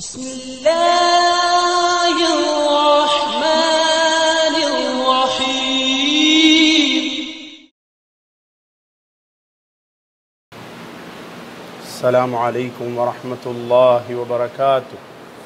بسم الله الرحمن الرحيم السلام عليكم ورحمة الله وبركاته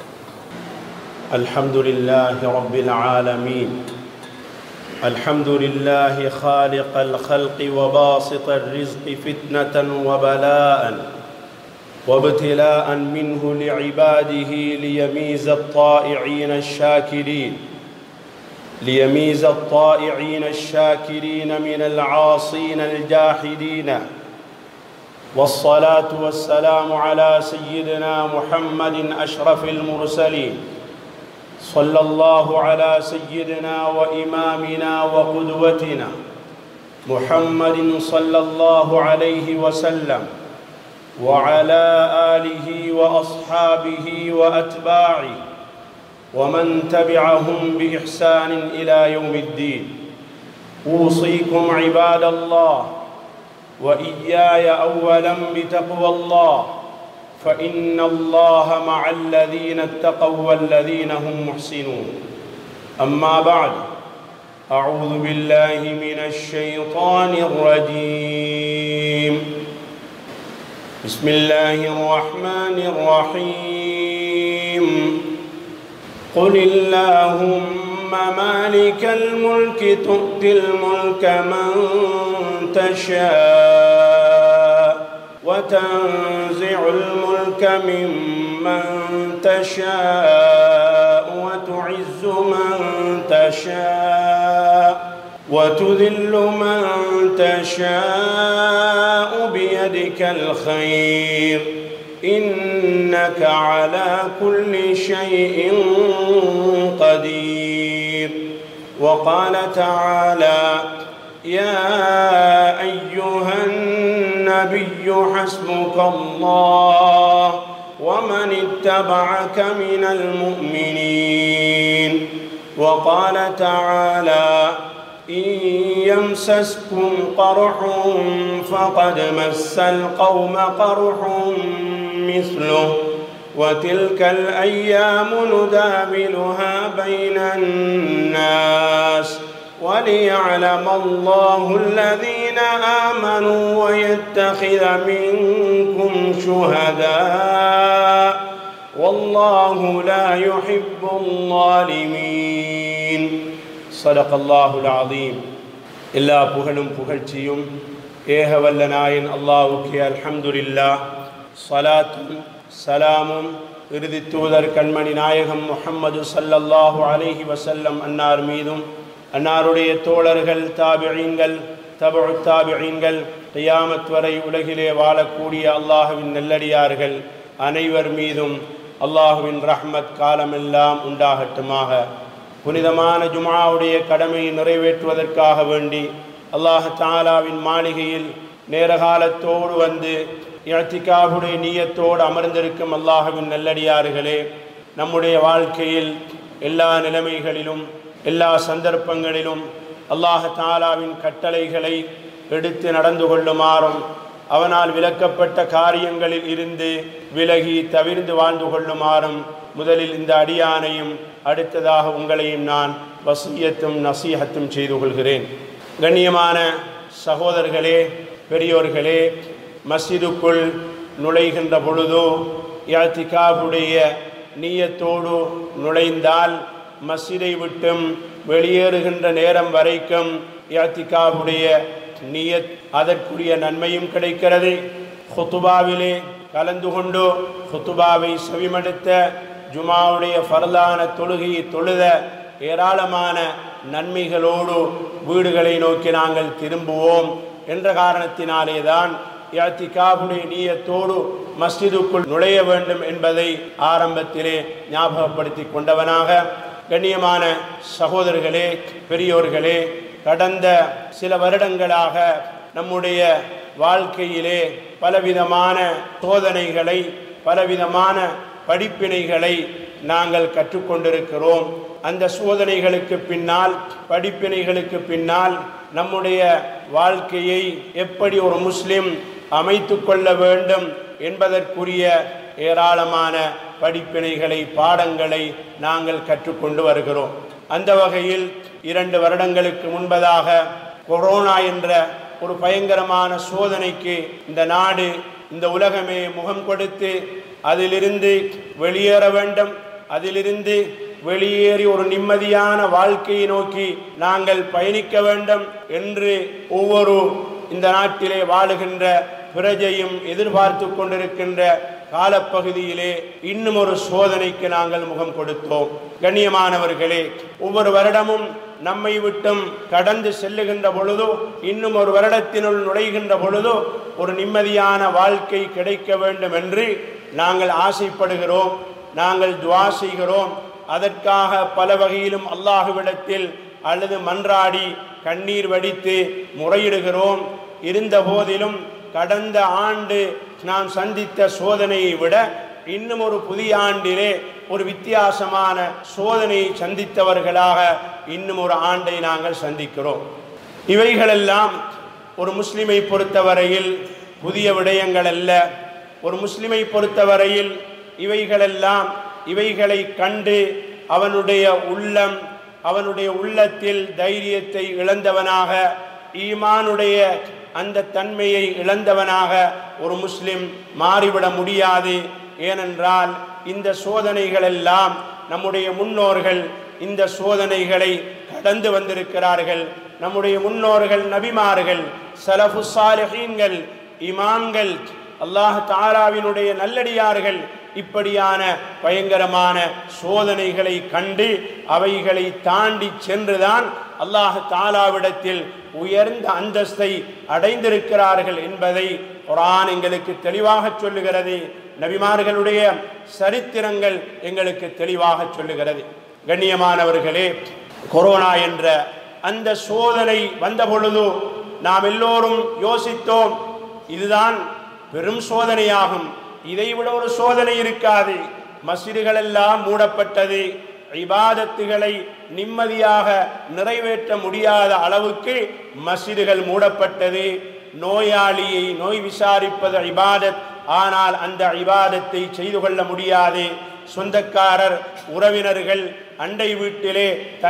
الحمد لله رب العالمين الحمد لله خالق الخلق وباسط الرزق فتنة وبلاء وابتلاء منه لعباده ليميز الطائعين الشاكرين ليميز الطائعين الشاكرين من العاصين الجاحدين والصلاة والسلام على سيدنا محمد أشرف المرسلين صلى الله على سيدنا وإمامنا وقدوتنا محمد صلى الله عليه وسلم وعلى آله وأصحابه وأتباعه ومن تبعهم بإحسان إلى يوم الدين أوصيكم عباد الله وإياي أولا بتقوى الله فإن الله مع الذين اتقوا والذين هم محسنون أما بعد أعوذ بالله من الشيطان الرجيم بسم الله الرحمن الرحيم قل اللهم مالك الملك تؤتي الملك من تشاء وتنزع الملك ممن تشاء وتعز من تشاء وتذل من تشاء بيدك الخير انك على كل شيء قدير وقال تعالى يا ايها النبي حسبك الله ومن اتبعك من المؤمنين وقال تعالى إن يمسسكم قرح فقد مس القوم قرح مثله وتلك الأيام نداولها بين الناس وليعلم الله الذين آمنوا ويتخذ منكم شهداء والله لا يحب الظالمين صدق الله العظيم எல்லா புகழும் புகழ்ச்சியும் ஏகவல்ல நாயன் அல்லாவுக்கு அல்ஹம்துலில்லா சலாத்தும் சலாமும் இறுதி தூதர் கண்மணி நாயகம் முஹம்மது சல்லல்லாஹு அலைஹி வசல்லம் அன்னார் மீதும் அன்னாருடைய தோழர்கள் தாபிழீன்கள் தபு தாபிழீன்கள் கியாமத் வரை உலகிலே வாழக்கூடிய அல்லாஹுவின் நெல்லடியார்கள் அனைவர் மீதும் அல்லாஹுவின் ரஹ்மத் காலமெல்லாம் உண்டாகட்டுமாக புனிதமான ஜுமாவுடைய கடமையை நிறைவேற்றுவதற்காக வேண்டி அல்லாஹ் தாலாவின் மாளிகையில் நேரகாலத்தோடு வந்து இழத்திக்காவுடைய நீயத்தோடு அமர்ந்திருக்கும் அல்லாஹுவின் நல்லடியார்களே நம்முடைய வாழ்க்கையில் எல்லா நிலைமைகளிலும் எல்லா சந்தர்ப்பங்களிலும் அல்லாஹ் தாலாவின் கட்டளைகளை எடுத்து நடந்து கொள்ளுமாறும் அவனால் விலக்கப்பட்ட காரியங்களில் இருந்து விலகி தவிர்ந்து வாழ்ந்து கொள்ளுமாறும் முதலில் இந்த அடியானையும் அடுத்ததாக உங்களையும் நான் வசியத்தும் நசீகத்தும் செய்து கொள்கிறேன் கண்ணியமான சகோதரர்களே பெரியோர்களே மஸ்ஜிதுக்குள் நுழைகின்ற பொழுதோ யாத்திகாவுடைய நீயத்தோடு நுழைந்தால் மஸ்ஜிதை விட்டும் வெளியேறுகின்ற நேரம் வரைக்கும் யாத்திகாவுடைய நீயத் அதற்குரிய நன்மையும் கிடைக்கிறது ஹுத்துபாவிலே கலந்து கொண்டு ஹுத்துபாவை செவிமடுத்த ஜுமாவுடைய ஃபர்லான தொழுகையை தொழுத ஏராளமான நன்மைகளோடு வீடுகளை நோக்கி நாங்கள் திரும்புவோம் என்ற காரணத்தினாலே தான் யாத்திகாவுடைய நீயத்தோடு மஸ்ஜிதுக்குள் நுழைய வேண்டும் என்பதை ஆரம்பத்திலே ஞாபகப்படுத்தி கொண்டவனாக கண்ணியமான சகோதரர்களே பெரியோர்களே கடந்த சில வருடங்களாக நம்முடைய வாழ்க்கையிலே பலவிதமான சோதனைகளை பலவிதமான படிப்பினைகளை நாங்கள் கற்றுக்கொண்டிருக்கிறோம் அந்த சோதனைகளுக்கு பின்னால் படிப்பினைகளுக்கு பின்னால் நம்முடைய வாழ்க்கையை எப்படி ஒரு முஸ்லிம் அமைத்து கொள்ள வேண்டும் என்பதற்குரிய ஏராளமான படிப்பினைகளை பாடங்களை நாங்கள் கற்றுக்கொண்டு வருகிறோம் அந்த வகையில் இரண்டு வருடங்களுக்கு முன்பதாக கொரோனா என்ற ஒரு பயங்கரமான சோதனைக்கு இந்த நாடு இந்த உலகமே முகம் கொடுத்து அதிலிருந்து வெளியேற வேண்டும் அதிலிருந்து வெளியேறி ஒரு நிம்மதியான வாழ்க்கையை நோக்கி நாங்கள் பயணிக்க வேண்டும் என்று ஒவ்வொரு இந்த நாட்டிலே வாழுகின்ற பிரஜையும் எதிர்பார்த்து கொண்டிருக்கின்ற காலப்பகுதியிலே இன்னும் ஒரு சோதனைக்கு நாங்கள் முகம் கொடுத்தோம் கண்ணியமானவர்களே ஒவ்வொரு வருடமும் நம்மை விட்டும் கடந்து செல்லுகின்ற பொழுதோ இன்னும் ஒரு வருடத்தினுள் நுழைகின்ற பொழுதோ ஒரு நிம்மதியான வாழ்க்கை கிடைக்க வேண்டும் என்று நாங்கள் ஆசைப்படுகிறோம் நாங்கள் துவா செய்கிறோம் அதற்காக பல வகையிலும் அல்லாஹுவிடத்தில் அல்லது மன்றாடி கண்ணீர் வடித்து முறையிடுகிறோம் இருந்த போதிலும் கடந்த ஆண்டு நாம் சந்தித்த சோதனையை விட இன்னும் ஒரு புதிய ஆண்டிலே ஒரு வித்தியாசமான சோதனையை சந்தித்தவர்களாக இன்னும் ஒரு ஆண்டை நாங்கள் சந்திக்கிறோம் இவைகளெல்லாம் ஒரு முஸ்லிமை பொறுத்தவரையில் புதிய விடயங்கள் அல்ல ஒரு முஸ்லிமை பொறுத்தவரையில் இவைகளெல்லாம் இவைகளை கண்டு அவனுடைய உள்ளம் அவனுடைய உள்ளத்தில் தைரியத்தை இழந்தவனாக ஈமானுடைய அந்த தன்மையை இழந்தவனாக ஒரு முஸ்லிம் மாறிவிட முடியாது ஏனென்றால் இந்த சோதனைகள் எல்லாம் நம்முடைய முன்னோர்கள் இந்த சோதனைகளை கடந்து வந்திருக்கிறார்கள் நம்முடைய முன்னோர்கள் நபிமார்கள் சலஃபு சாலிஹீன்கள் இமாம்கள் அல்லாஹ் தாலாவினுடைய நல்லடியார்கள் இப்படியான பயங்கரமான சோதனைகளை கண்டு அவைகளை தாண்டி சென்றுதான் அல்லாஹ் தாலாவிடத்தில் உயர்ந்த அந்தஸ்தை அடைந்திருக்கிறார்கள் என்பதை குரான் எங்களுக்கு தெளிவாக சொல்லுகிறது நபிமார்களுடைய சரித்திரங்கள் எங்களுக்கு தெளிவாக சொல்லுகிறது கண்ணியமானவர்களே கொரோனா என்ற அந்த சோதனை வந்த பொழுது நாம் எல்லோரும் யோசித்தோம் இதுதான் பெரும் சோதனையாகும் இதைவிட ஒரு சோதனை இருக்காது மசிடுகள் எல்லாம் மூடப்பட்டது இபாதத்துகளை நிம்மதியாக நிறைவேற்ற முடியாத அளவுக்கு மசிடுகள் மூடப்பட்டது நோயாளியை நோய் விசாரிப்பது இபாதத் ஆனால் அந்த இபாதத்தை செய்து கொள்ள முடியாது சொந்தக்காரர் உறவினர்கள் அண்டை வீட்டிலே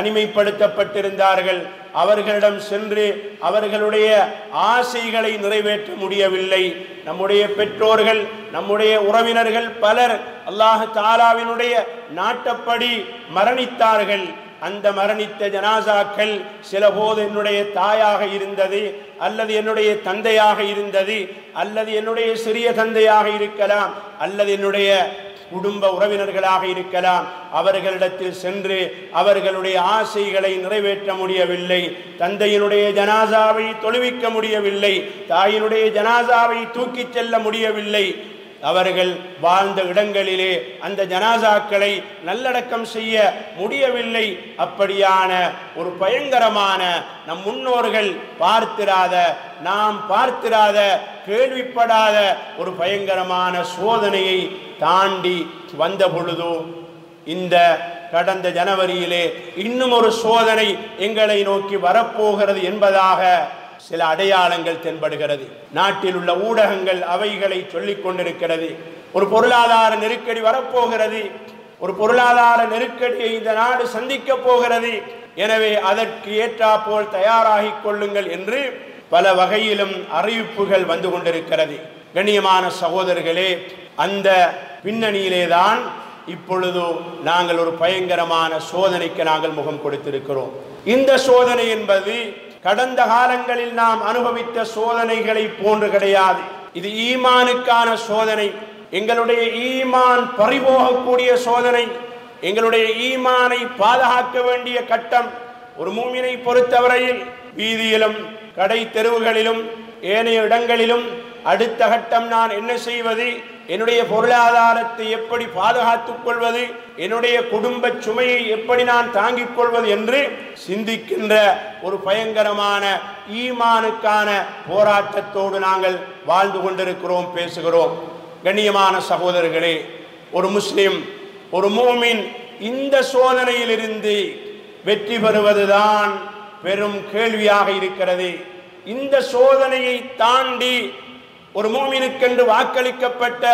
தனிமைப்படுத்தப்பட்டிருந்தார்கள் அவர்களிடம் சென்று அவர்களுடைய ஆசைகளை நிறைவேற்ற முடியவில்லை நம்முடைய பெற்றோர்கள் நம்முடைய உறவினர்கள் பலர் அல்லாஹ் தாலாவினுடைய நாட்டப்படி மரணித்தார்கள் அந்த மரணித்த ஜனாசாக்கள் சில போது என்னுடைய தாயாக இருந்தது அல்லது என்னுடைய தந்தையாக இருந்தது அல்லது என்னுடைய சிறிய தந்தையாக இருக்கலாம் அல்லது என்னுடைய குடும்ப உறவினர்களாக இருக்கலாம் அவர்களிடத்தில் சென்று அவர்களுடைய ஆசைகளை நிறைவேற்ற முடியவில்லை தந்தையினுடைய ஜனாசாவை தொழுவிக்க முடியவில்லை தாயினுடைய ஜனாசாவை தூக்கிச் செல்ல முடியவில்லை அவர்கள் வாழ்ந்த இடங்களிலே அந்த ஜனாசாக்களை நல்லடக்கம் செய்ய முடியவில்லை அப்படியான ஒரு பயங்கரமான நம் முன்னோர்கள் பார்த்திராத நாம் பார்த்திராத கேள்விப்படாத ஒரு பயங்கரமான சோதனையை தாண்டி வந்த பொழுதோ இந்த கடந்த ஜனவரியிலே இன்னும் ஒரு சோதனை எங்களை நோக்கி வரப்போகிறது என்பதாக சில அடையாளங்கள் தென்படுகிறது நாட்டில் உள்ள ஊடகங்கள் அவைகளை சொல்லிக் கொண்டிருக்கிறது ஒரு பொருளாதார நெருக்கடி வரப்போகிறது ஒரு பொருளாதார நெருக்கடியை இந்த நாடு சந்திக்க போகிறது எனவே அதற்கு ஏற்றாப்போல் தயாராகிக் கொள்ளுங்கள் என்று பல வகையிலும் அறிவிப்புகள் வந்து கொண்டிருக்கிறது கண்ணியமான சகோதரர்களே அந்த பின்னணியிலே தான் இப்பொழுது நாங்கள் ஒரு பயங்கரமான சோதனைக்கு நாங்கள் முகம் கொடுத்திருக்கிறோம் இந்த சோதனை என்பது கடந்த காலங்களில் நாம் அனுபவித்த சோதனைகளை போன்று கிடையாது இது ஈமானுக்கான சோதனை எங்களுடைய ஈமான் பறிபோகக்கூடிய சோதனை எங்களுடைய ஈமானை பாதுகாக்க வேண்டிய கட்டம் ஒரு மூமினை பொறுத்தவரையில் வீதியிலும் கடை தெருவுகளிலும் ஏனைய இடங்களிலும் அடுத்த கட்டம் நான் என்ன செய்வது என்னுடைய பொருளாதாரத்தை எப்படி பாதுகாத்துக் கொள்வது என்னுடைய குடும்ப சுமையை எப்படி நான் தாங்கிக் கொள்வது என்று சிந்திக்கின்ற ஒரு பயங்கரமான ஈமானுக்கான போராட்டத்தோடு நாங்கள் வாழ்ந்து கொண்டிருக்கிறோம் பேசுகிறோம் கண்ணியமான சகோதரர்களே ஒரு முஸ்லிம் ஒரு மூமின் இந்த சோதனையிலிருந்து வெற்றி பெறுவதுதான் பெரும் கேள்வியாக இருக்கிறது இந்த சோதனையை தாண்டி ஒரு மூமினுக்கென்று வாக்களிக்கப்பட்ட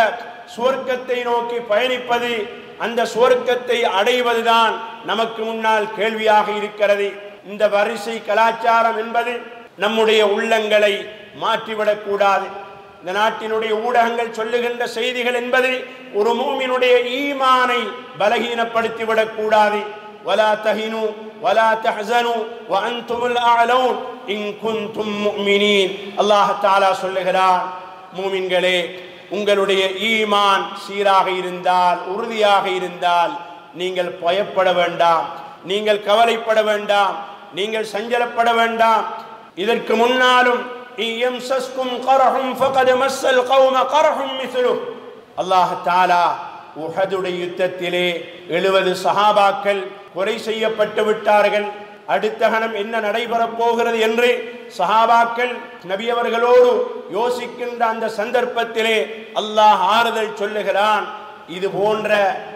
சுவர்க்கத்தை நோக்கி பயணிப்பது அந்த சுவர்க்கத்தை அடைவதுதான் நமக்கு முன்னால் கேள்வியாக இருக்கிறது இந்த வரிசை கலாச்சாரம் என்பது நம்முடைய உள்ளங்களை மாற்றிவிடக் கூடாது இந்த நாட்டினுடைய ஊடகங்கள் சொல்லுகின்ற செய்திகள் என்பது ஒரு மூமினுடைய ஈமானை பலகீனப்படுத்திவிடக் கூடாது ولا تهنوا ولا تحزنوا وانتم الاعلون ان كنتم مؤمنين அல்லாஹ் தஆலா சொல்லுகிறான் மூமின்களே உங்களுடைய ஈமான் சீராக இருந்தால் உறுதியாக இருந்தால் நீங்கள் பயப்பட வேண்டாம் நீங்கள் கவலைப்பட வேண்டாம் நீங்கள் சஞ்சலப்பட வேண்டாம் இதற்கு முன்னாலும் இயம்சஸ்கும் கரஹும் ஃபகத் மஸ்ஸல் கௌம கரஹும் மிஸ்லுஹ் அல்லாஹ் தஆலா உஹதுடைய யுத்தத்திலே எழுபது சஹாபாக்கள் கொலை செய்யப்பட்டு விட்டார்கள் அடுத்த கணம் என்ன நடைபெறப் போகிறது என்று சஹாபாக்கள் நபியவர்களோடு யோசிக்கின்ற அந்த சந்தர்ப்பத்திலே அல்லாஹ் ஆறுதல் சொல்லுகிறான் இது போன்ற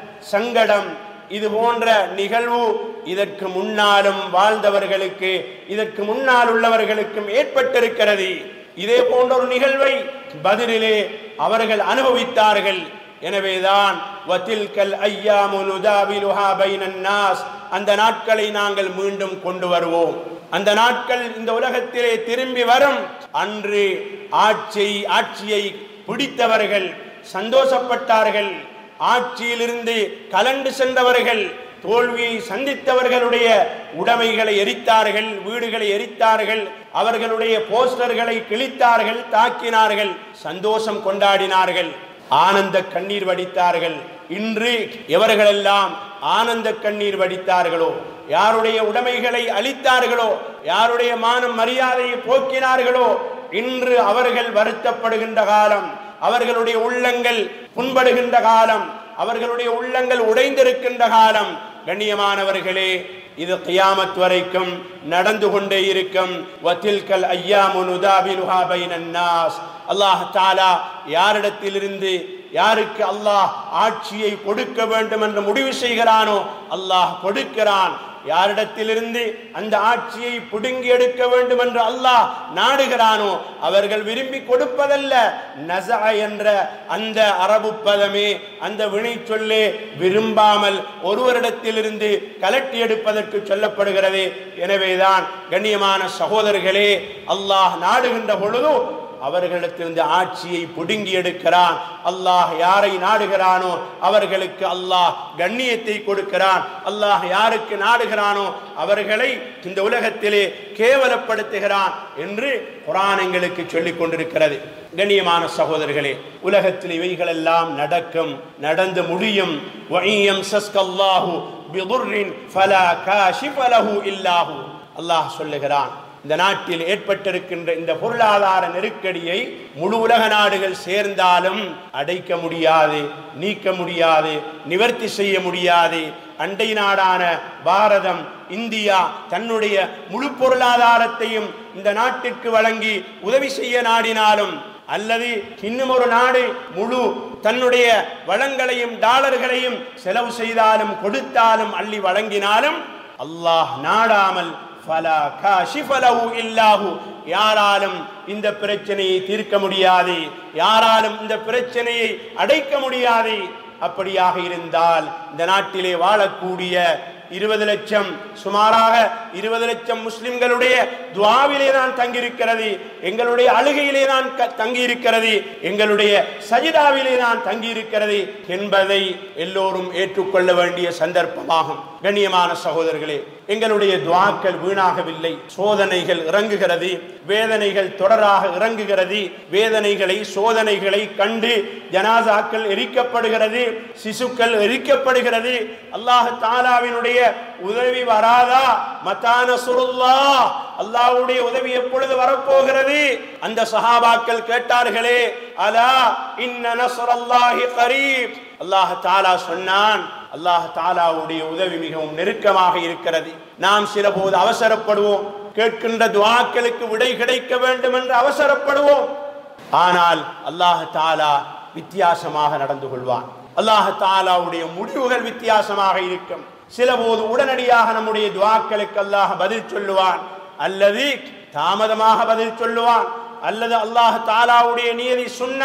சங்கடம் இது போன்ற நிகழ்வு இதற்கு முன்னாலும் வாழ்ந்தவர்களுக்கு இதற்கு முன்னால் உள்ளவர்களுக்கும் ஏற்பட்டிருக்கிறது இதே போன்ற ஒரு நிகழ்வை பதிலிலே அவர்கள் அனுபவித்தார்கள் எனவேதான் வதில்கல் ஐயாமு நுதாவிலுஹா பைனன் நாஸ் அந்த நாட்களை நாங்கள் மீண்டும் கொண்டு வருவோம் அந்த நாட்கள் இந்த உலகத்திலே திரும்பி வரும் அன்று ஆட்சி ஆட்சியை பிடித்தவர்கள் சந்தோஷப்பட்டார்கள் ஆட்சியிலிருந்து கலண்டு சென்றவர்கள் தோல்வியை சந்தித்தவர்களுடைய உடைமைகளை எரித்தார்கள் வீடுகளை எரித்தார்கள் அவர்களுடைய போஸ்டர்களை கிழித்தார்கள் தாக்கினார்கள் சந்தோஷம் கொண்டாடினார்கள் ஆனந்த கண்ணீர் வடித்தார்கள் இன்று எவர்களெல்லாம் ஆனந்த கண்ணீர் வடித்தார்களோ யாருடைய உடைமைகளை அளித்தார்களோ யாருடைய மானம் மரியாதையை போக்கினார்களோ இன்று அவர்கள் வருத்தப்படுகின்ற காலம் அவர்களுடைய உள்ளங்கள் புண்படுகின்ற காலம் அவர்களுடைய உள்ளங்கள் உடைந்திருக்கின்ற காலம் கண்ணியமானவர்களே இது கியாமத் வரைக்கும் நடந்து கொண்டே இருக்கும் வத்தில்கல் ஐயாமு நுதாபிலுஹா பைனன் நாஸ் அல்லாஹ் தாலா யாரிடத்திலிருந்து யாருக்கு அல்லாஹ் ஆட்சியை கொடுக்க வேண்டும் என்று முடிவு செய்கிறானோ அல்லாஹ் கொடுக்கிறான் யாரிடத்திலிருந்து அந்த ஆட்சியை பிடுங்கி எடுக்க வேண்டும் என்று அல்லாஹ் நாடுகிறானோ அவர்கள் விரும்பி கொடுப்பதல்ல நச என்ற அந்த அரபு பதமே அந்த வினை சொல்லே விரும்பாமல் ஒருவரிடத்திலிருந்து கலட்டி எடுப்பதற்கு சொல்லப்படுகிறது எனவேதான் கண்ணியமான சகோதரர்களே அல்லாஹ் நாடுகின்ற பொழுது அவர்களிடத்திலிருந்து ஆட்சியை பிடுங்கி எடுக்கிறான் அல்லாஹ் யாரை நாடுகிறானோ அவர்களுக்கு அல்லாஹ் கண்ணியத்தை கொடுக்கிறான் அல்லாஹ் யாருக்கு நாடுகிறானோ அவர்களை இந்த உலகத்திலே கேவலப்படுத்துகிறான் என்று குரான் எங்களுக்கு சொல்லிக் கொண்டிருக்கிறது கண்ணியமான சகோதரர்களே உலகத்தில் இவைகளெல்லாம் நடக்கும் நடந்து முடியும் வஇயம் சஸ்கல்லாஹு பிதுர்ரின் ஃபலா காஷிஃப லஹு இல்லாஹு அல்லாஹ் சொல்லுகிறான் இந்த நாட்டில் ஏற்பட்டிருக்கின்ற இந்த பொருளாதார நெருக்கடியை முழு உலக நாடுகள் சேர்ந்தாலும் அடைக்க முடியாது நீக்க முடியாது நிவர்த்தி செய்ய முடியாது அண்டை நாடான பாரதம் இந்தியா தன்னுடைய முழு பொருளாதாரத்தையும் இந்த நாட்டிற்கு வழங்கி உதவி செய்ய நாடினாலும் அல்லது இன்னும் ஒரு நாடு முழு தன்னுடைய வளங்களையும் டாலர்களையும் செலவு செய்தாலும் கொடுத்தாலும் அள்ளி வழங்கினாலும் அல்லாஹ் நாடாமல் ஃபலா காஷிஃப லஹு இல்லாஹு யாராலும் இந்த பிரச்சனையை தீர்க்க முடியாது யாராலும் இந்த பிரச்சனையை அடைக்க முடியாது அப்படியாக இருந்தால் இந்த நாட்டிலே வாழக்கூடிய இருபது லட்சம் சுமாராக இருபது லட்சம் முஸ்லிம்களுடைய துவாவிலே தான் தங்கியிருக்கிறது எங்களுடைய அழுகையிலே தான் க- தங்கியிருக்கிறது எங்களுடைய சஜிதாவிலே தான் தங்கியிருக்கிறது என்பதை எல்லோரும் ஏற்றுக்கொள்ள வேண்டிய சந்தர்ப்பமாகும் கண்ணியமான சகோதரர்களே எங்களுடைய துவாக்கள் வீணாகவில்லை சோதனைகள் இறங்குகிறது வேதனைகள் தொடராக இறங்குகிறது வேதனைகளை சோதனைகளை கண்டு ஜனாசாக்கள் எரிக்கப்படுகிறது சிசுக்கள் எரிக்கப்படுகிறது அல்லாஹ் தாலாவினுடைய உதவி வராதா மத்தான சுருல்லா அல்லாஹ்வுடைய உதவி எப்பொழுது வரப்போகிறது அந்த சஹாபாக்கள் கேட்டார்களே அலா இன்ன நஸ்ரல்லாஹி கரீப் அல்லாஹ் தாலா சொன்னான் அல்லாஹ் தாலாவுடைய உதவி மிகவும் நெருக்கமாக இருக்கிறது நாம் சில போது அவசரப்படுவோம் கேட்கின்ற துவாக்களுக்கு விடை கிடைக்க வேண்டும் என்று அவசரப்படுவோம் ஆனால் அல்லாஹ் தாலா வித்தியாசமாக நடந்து கொள்வான் அல்லாஹ் தாலாவுடைய முடிவுகள் வித்தியாசமாக இருக்கும் சில போது உடனடியாக நம்முடைய துவாக்களுக்கு அல்லாஹ் பதில் சொல்லுவான் அல்லது தாமதமாக பதில் சொல்லுவான் அல்லது அல்லாஹ் தாலாவுடைய நியதி சுன்னா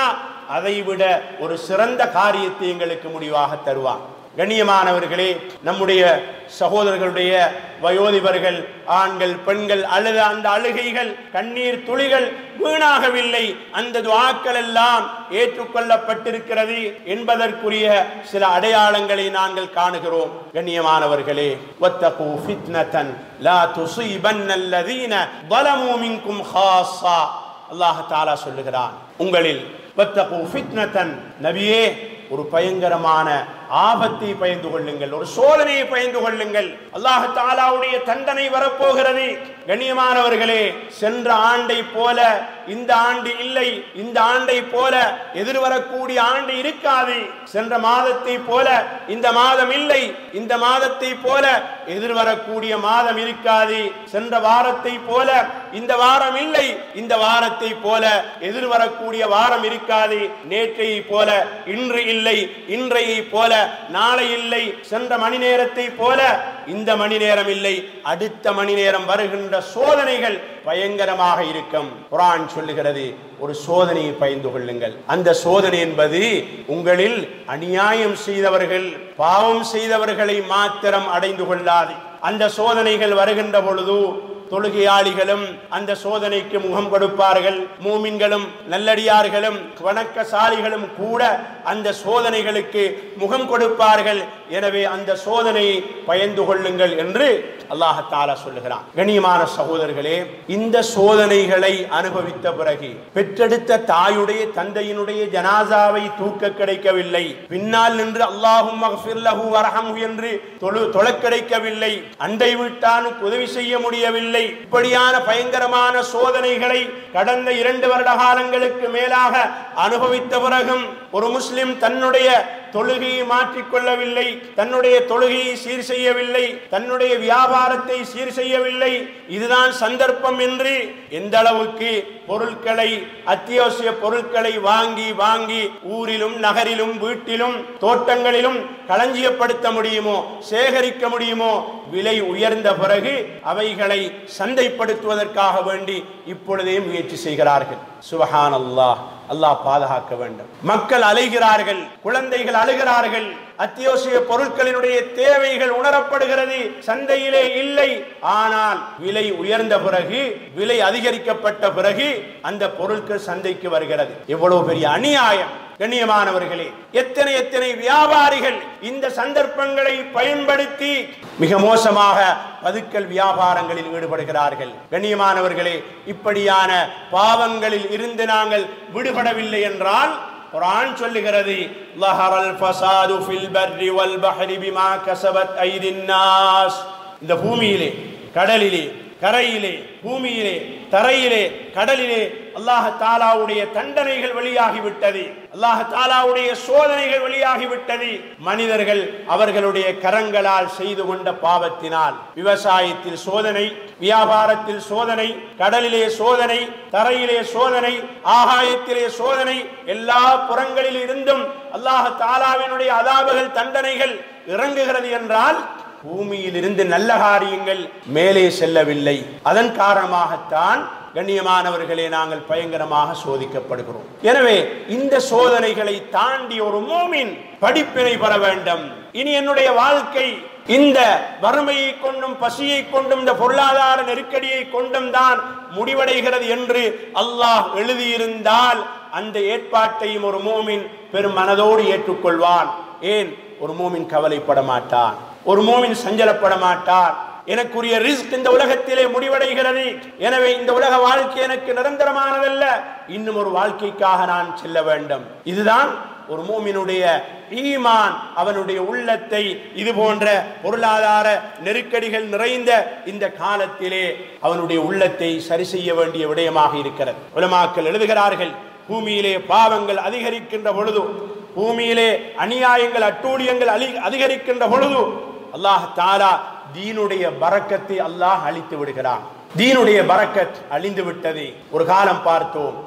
அதைவிட ஒரு சிறந்த காரியத்தை எங்களுக்கு முடிவாக தருவான் கண்ணியமானவர்களே நம்முடைய சகோதரர்களுடைய வயோதிபர்கள் ஆண்கள் பெண்கள் அழுத அந்த அழுகைகள் கண்ணீர் துளிகள் வீணாகவில்லை அந்த துவாக்கள் எல்லாம் ஏற்றுக்கொள்ளப்பட்டிருக்கிறது என்பதற்குரிய சில அடையாளங்களை நாங்கள் காணுகிறோம் கண்ணியமானவர்களே வத்தகு ஃபித்னதன் லா துஸீபன்னல்லதீன ظلموا منكم خاصة அல்லாஹ் தாலா சொல்லுகிறான் உங்களில் வத்தகு ஃபித்னதன் நபியே ஒரு பயங்கரமான ஆபத்தை பயந்து கொள்ளுங்கள் ஒரு சோதனையை பயந்து கொள்ளுங்கள் அல்லாஹ் தாலாவுடைய தண்டனை வரப்போகிறது கண்ணியமானவர்களே சென்ற ஆண்டை போல இந்த ஆண்டு இல்லை இந்த ஆண்டை போல எதிர்வரக்கூடிய ஆண்டு இருக்காது சென்ற மாதத்தை போல இந்த மாதம் இல்லை இந்த மாதத்தை போல எதிர்வரக்கூடிய மாதம் இருக்காது சென்ற வாரத்தை போல இந்த வாரம் இல்லை இந்த வாரத்தை போல எதிர்வரக்கூடிய வாரம் இருக்காது நேற்றையை போல இன்று இல்லை இன்றையை போல நாளை இல்லை சென்ற மணி நேரத்தை போல இந்த மணி நேரம் இல்லை அடுத்த மணி நேரம் வருகின்ற சோதனைகள் பயங்கரமாக இருக்கும் குரான் சொல்லுகிறது ஒரு சோதனையை பயந்து கொள்ளுங்கள் அந்த சோதனை என்பது உங்களில் அநியாயம் செய்தவர்கள் பாவம் செய்தவர்களை மாத்திரம் அடைந்து கொள்ளாது அந்த சோதனைகள் வருகின்ற பொழுது தொழுகையாளிகளும் அந்த சோதனைக்கு முகம் கொடுப்பார்கள் மூமின்களும் நல்லடியார்களும் வணக்கசாலிகளும் கூட அந்த சோதனைகளுக்கு முகம் கொடுப்பார்கள் எனவே அந்த சோதனையை பயந்து கொள்ளுங்கள் என்று அல்லாஹத்தாலா சொல்லுகிறான் கண்ணியமான சகோதரர்களே இந்த சோதனைகளை அனுபவித்த பிறகு பெற்றெடுத்த தாயுடைய தந்தையினுடைய ஜனாசாவை தூக்க கிடைக்கவில்லை பின்னால் நின்று அல்லாஹும் மகஃபிர்லஹு வரஹமு என்று தொழு தொழ கிடைக்கவில்லை அண்டை வீட்டானுக்கு உதவி செய்ய முடியவில்லை இப்படியான பயங்கரமான சோதனைகளை கடந்த இரண்டு வருட காலங்களுக்கு மேலாக அனுபவித்த பிறகும் ஒரு முஸ்லிம் தன்னுடைய தொழுகையை மாற்றிக்கொள்ளவில்லை தன்னுடைய தொழுகையை சீர் செய்யவில்லை தன்னுடைய வியாபாரத்தை சீர் செய்யவில்லை இதுதான் சந்தர்ப்பம் என்று எந்த அளவுக்கு பொருட்களை அத்தியாவசிய பொருட்களை வாங்கி வாங்கி ஊரிலும் நகரிலும் வீட்டிலும் தோட்டங்களிலும் களஞ்சியப்படுத்த முடியுமோ சேகரிக்க முடியுமோ விலை உயர்ந்த பிறகு அவைகளை சந்தைப்படுத்துவதற்காக வேண்டி இப்பொழுதே முயற்சி செய்கிறார்கள் சுபஹான் அல்லாஹ் அல்லாஹ் பாதுகாக்க வேண்டும் மக்கள் அலைகிறார்கள் குழந்தைகள் அழுகிறார்கள் அத்தியாவசிய பொருட்களினுடைய தேவைகள் உணரப்படுகிறது சந்தையிலே இல்லை ஆனால் விலை உயர்ந்த பிறகு விலை அதிகரிக்கப்பட்ட பிறகு அந்த பொருட்கள் சந்தைக்கு வருகிறது எவ்வளவு பெரிய அநியாயம் கண்ணியமானவர்களே எத்தனை எத்தனை வியாபாரிகள் இந்த சந்தர்ப்பங்களை பயன்படுத்தி மிக மோசமாக பதுக்கல் வியாபாரங்களில் ஈடுபடுகிறார்கள் கண்ணியமானவர்களே இப்படியான பாவங்களில் இருந்து நாங்கள் விடுபடவில்லை என்றால் குர்ஆன் சொல்லுகிறது லஹரல் ஃபசாது ஃபில் பர்ரி வல் பஹரி பிமா கஸபத் ஐதின் நாஸ் இந்த பூமியிலே கடலிலே கரையிலே பூமியிலே தரையிலே கடலிலே அல்லாஹ் தாலாவுடைய தண்டனைகள் வெளியாகிவிட்டது அல்லாஹ் தாலாவுடைய சோதனைகள் வெளியாகிவிட்டது மனிதர்கள் அவர்களுடைய கரங்களால் செய்து கொண்ட பாவத்தினால் விவசாயத்தில் சோதனை வியாபாரத்தில் சோதனை கடலிலே சோதனை தரையிலே சோதனை ஆகாயத்திலே சோதனை எல்லா புறங்களில் இருந்தும் அல்லாஹ் தாலாவினுடைய அதாபுகள் தண்டனைகள் இறங்குகிறது என்றால் பூமியில் இருந்து நல்ல காரியங்கள் மேலே செல்லவில்லை அதன் காரணமாகத்தான் கண்ணியமானவர்களே நாங்கள் பயங்கரமாக சோதிக்கப்படுகிறோம் எனவே இந்த சோதனைகளை தாண்டி ஒரு மோமின் படிப்பினை பெற வேண்டும் இனி என்னுடைய வாழ்க்கை இந்த வறுமையை கொண்டும் பசியை கொண்டும் இந்த பொருளாதார நெருக்கடியை கொண்டும் தான் முடிவடைகிறது என்று அல்லாஹ் எழுதியிருந்தால் அந்த ஏற்பாட்டையும் ஒரு மோமின் பெரும் மனதோடு ஏற்றுக்கொள்வான் ஏன் ஒரு மோமின் கவலைப்பட மாட்டான் ஒரு மோமின் சஞ்சலப்பட மாட்டார் எனக்குரிய ரிஸ்க் இந்த உலகத்திலே முடிவடைகிறது எனவே இந்த உலக வாழ்க்கை எனக்கு நிரந்தரமானதல்ல இன்னும் ஒரு வாழ்க்கைக்காக நான் செல்ல வேண்டும் இதுதான் ஒரு மூமினுடைய ஈமான் அவனுடைய உள்ளத்தை இது போன்ற பொருளாதார நெருக்கடிகள் நிறைந்த இந்த காலத்திலே அவனுடைய உள்ளத்தை சரி செய்ய வேண்டிய விடயமாக இருக்கிறது உலமாக்கள் எழுதுகிறார்கள் பூமியிலே பாவங்கள் அதிகரிக்கின்ற பொழுது பூமியிலே அநியாயங்கள் அட்டூழியங்கள் அலி அதிகரிக்கின்ற பொழுது அல்லாஹ் தாலா தீனுடைய பறக்கத்தை அல்லாஹ் அழித்து விடுகிறான் தீனுடைய பறக்கத் அழிந்து விட்டது ஒரு காலம் பார்த்தோம்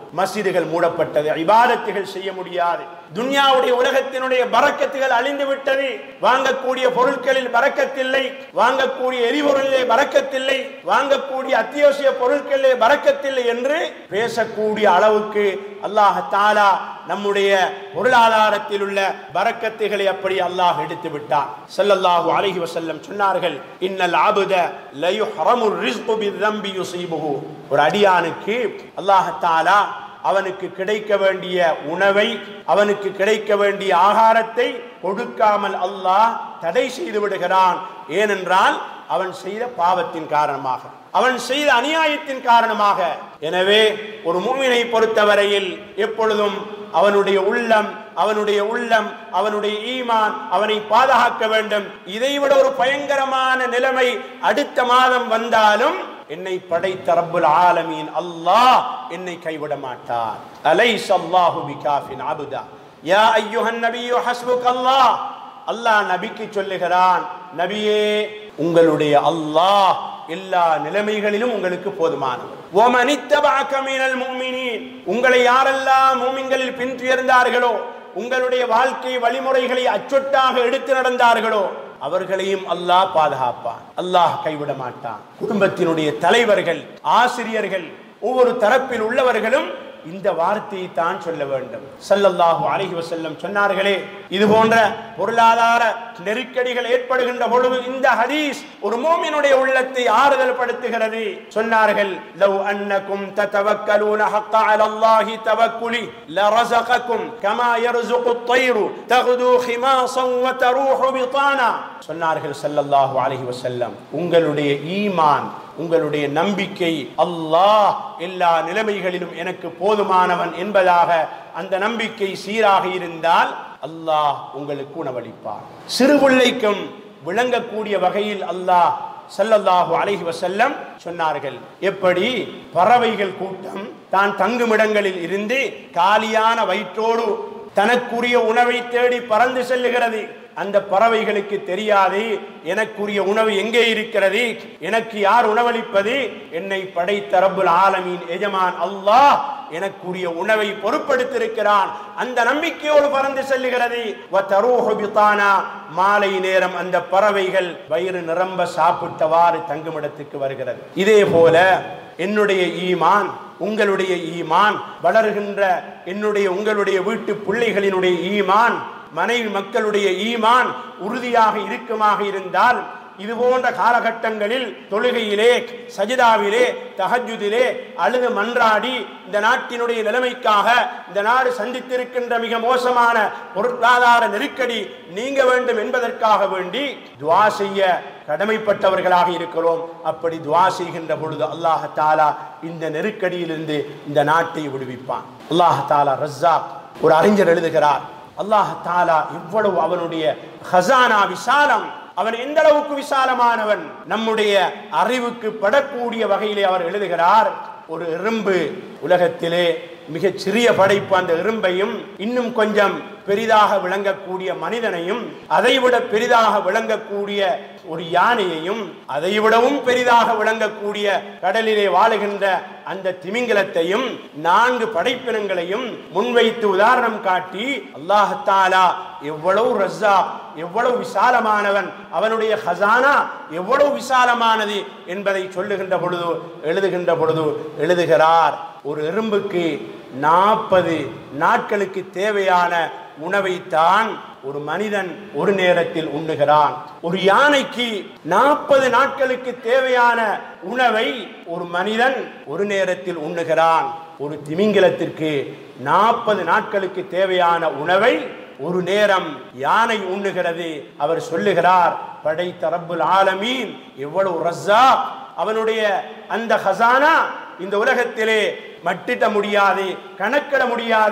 மஸ்ஜிதுகள் மூடப்பட்டது இபாதத்துகள் செய்ய முடியாது துன்யாவுடைய உலகத்தினுடைய பறக்கத்துகள் அழிந்து விட்டது வாங்கக்கூடிய பொருட்களில் பறக்கத்தில்லை வாங்கக்கூடிய எரிபொருளிலே பறக்கத்தில்லை வாங்கக்கூடிய அத்தியாவசிய பொருட்களிலே பறக்கத்தில்லை என்று பேசக்கூடிய அளவுக்கு அல்லாஹ் தாலா நம்முடைய பொருளாதாரத்தில் உள்ள பறக்கத்துகளை அப்படி அல்லாஹ் எடுத்து விட்டான் ஸல்லல்லாஹு அலைஹி வஸல்லம் சொன்னார்கள் இன்னல் ஆபுத லயுஹரமு ரிஸ்கு பிதம்பி யுஸீபுஹு ஒரு அடியானுக்கு அல்லாஹ் தாலா அவனுக்கு கிடைக்க வேண்டிய உணவை அவனுக்கு கிடைக்க வேண்டிய ஆகாரத்தை கொடுக்காமல் அல்லாஹ் தடை செய்து விடுகிறான் ஏனென்றால் அவன் செய்த பாவத்தின் காரணமாக அவன் செய்த அநியாயத்தின் காரணமாக எனவே ஒரு மூமினை பொறுத்தவரையில் எப்பொழுதும் அவனுடைய உள்ளம் அவனுடைய உள்ளம் அவனுடைய ஈமான் அவனை பாதுகாக்க வேண்டும் இதைவிட ஒரு பயங்கரமான நிலைமை அடுத்த மாதம் வந்தாலும் என்னை படைத்த ரப்புல் ஆலமீன் அல்லாஹ் என்னை கைவிட மாட்டார் அலைஸ் அல்லாஹு பிகாஃபின் அபுதா யா ஐயுஹன் நபியு ஹஸ்புக் அல்லாஹ் அல்லாஹ் நபிக்கு சொல்லுகிறான் நபியே உங்களுடைய அல்லாஹ் எல்லா நிலைமைகளிலும் உங்களுக்கு போதுமானவர் ஓமன் இத்தபாக்க மினல் முஃமினீன் உங்களை யாரெல்லாம் மூமின்களில் பின்துயர்ந்தார்களோ உங்களுடைய வாழ்க்கை வழிமுறைகளை அச்சொட்டாக எடுத்து நடந்தார்களோ அவர்களையும் அல்லாஹ் பாதுகாப்பான் அல்லாஹ் கைவிட மாட்டான் குடும்பத்தினுடைய தலைவர்கள் ஆசிரியர்கள் ஒவ்வொரு தரப்பில் உள்ளவர்களும் இந்த வார்த்தையை தான் சொல்ல வேண்டும் ஸல்லல்லாஹு அலைஹி வஸல்லம் சொன்னார்களே இது போன்ற பொருளாதார நெருக்கடிகள் ஏற்படுகின்ற பொழுது இந்த ஹதீஸ் ஒரு மோமினுடைய உள்ளத்தை ஆறுதல் படுத்துகிறது சொன்னார்கள் லவ் அன்னக்கும் ததவக்கலூன ஹக்க அலல்லாஹி தவக்குலி லரஸகக்கும் கமா யர்ஸுகு الطير تغدو خماصا وتروح بطانا சொன்னார்கள் ஸல்லல்லாஹு அலைஹி வஸல்லம் உங்களுடைய ஈமான் உங்களுடைய நம்பிக்கை அல்லாஹ் எல்லா நிலைமைகளிலும் எனக்கு போதுமானவன் என்பதாக அந்த நம்பிக்கை சீராக இருந்தால் அல்லாஹ் உங்களுக்கு உணவளிப்பார் சிறு பிள்ளைக்கும் விளங்கக்கூடிய வகையில் அல்லாஹ் ஸல்லல்லாஹு அலைஹி வஸல்லம் சொன்னார்கள் எப்படி பறவைகள் கூட்டம் தான் தங்குமிடங்களில் இருந்து காலியான வயிற்றோடு தனக்குரிய உணவை தேடி பறந்து செல்லுகிறது அந்த பறவைகளுக்கு தெரியாது எனக்குரிய உணவு எங்கே இருக்கிறது எனக்கு யார் உணவளிப்பது என்னை படைத்த ரப்புல் ஆலமீன் எஜமான் அல்லாஹ் எனக்குரிய உணவை பொறுப்படுத்திருக்கிறான் அந்த நம்பிக்கையோடு பறந்து செல்லுகிறது வதரூஹு பிதானா மாலை நேரம் அந்த பறவைகள் வயிறு நிரம்ப சாப்பிட்டவாறு தங்குமிடத்துக்கு வருகிறது இதே போல என்னுடைய ஈமான் உங்களுடைய ஈமான் வளர்கின்ற என்னுடைய உங்களுடைய வீட்டு பிள்ளைகளினுடைய ஈமான் மனைவி மக்களுடைய ஈமான் உறுதியாக இருக்குமாக இருந்தால் இது போன்ற காலகட்டங்களில் தொழுகையிலே சஜிதாவிலே தஹஜுதிலே அழுது மன்றாடி இந்த நாட்டினுடைய நிலைமைக்காக இந்த நாடு சந்தித்திருக்கின்ற மிக மோசமான பொருளாதார நெருக்கடி நீங்க வேண்டும் என்பதற்காக வேண்டி துவா செய்ய கடமைப்பட்டவர்களாக இருக்கிறோம் அப்படி துவா செய்கின்ற பொழுது அல்லாஹ் தாலா இந்த நெருக்கடியிலிருந்து இந்த நாட்டை விடுவிப்பான் அல்லாஹ் தாலா ரஸ்ஸாக் ஒரு அறிஞர் எழுதுகிறார் அல்லாஹ் தாலா இவ்வளவு அவனுடைய ஹசானா விசாலம் அவன் எந்த அளவுக்கு விசாலமானவன் நம்முடைய அறிவுக்கு படக்கூடிய வகையிலே அவர் எழுதுகிறார் ஒரு எறும்பு உலகத்திலே மிகச் சிறிய படைப்பு அந்த எறும்பையும் இன்னும் கொஞ்சம் பெரிதாக விளங்கக்கூடிய மனிதனையும் அதைவிட பெரிதாக விளங்கக்கூடிய ஒரு யானையையும் அதைவிடவும் பெரிதாக விளங்கக்கூடிய கடலிலே வாழுகின்ற அந்த திமிங்கலத்தையும் நான்கு படைப்பினங்களையும் முன்வைத்து உதாரணம் காட்டி அல்லாஹத்தாலா எவ்வளவு ரஸ்ஸா எவ்வளவு விசாலமானவன் அவனுடைய ஹசானா எவ்வளவு விசாலமானது என்பதை சொல்லுகின்ற பொழுது எழுதுகின்ற பொழுது எழுதுகிறார் ஒரு எறும்புக்கு நாற்பது நாட்களுக்கு தேவையான உணவைத்தான் ஒரு மனிதன் ஒரு நேரத்தில் உண்ணுகிறான் ஒரு யானைக்கு நாற்பது நாட்களுக்கு தேவையான உணவை ஒரு மனிதன் ஒரு நேரத்தில் உண்ணுகிறான் ஒரு திமிங்கலத்திற்கு நாற்பது நாட்களுக்கு தேவையான உணவை ஒரு நேரம் யானை உண்ணுகிறது அவர் சொல்லுகிறார் படைத்த ரப்புல் ஆலமீன் எவ்வளவு ரஸ்ஸா அவனுடைய அந்த ஹசானா இந்த உலகத்திலே மட்டிட முடியாது கணக்கிட முடியாது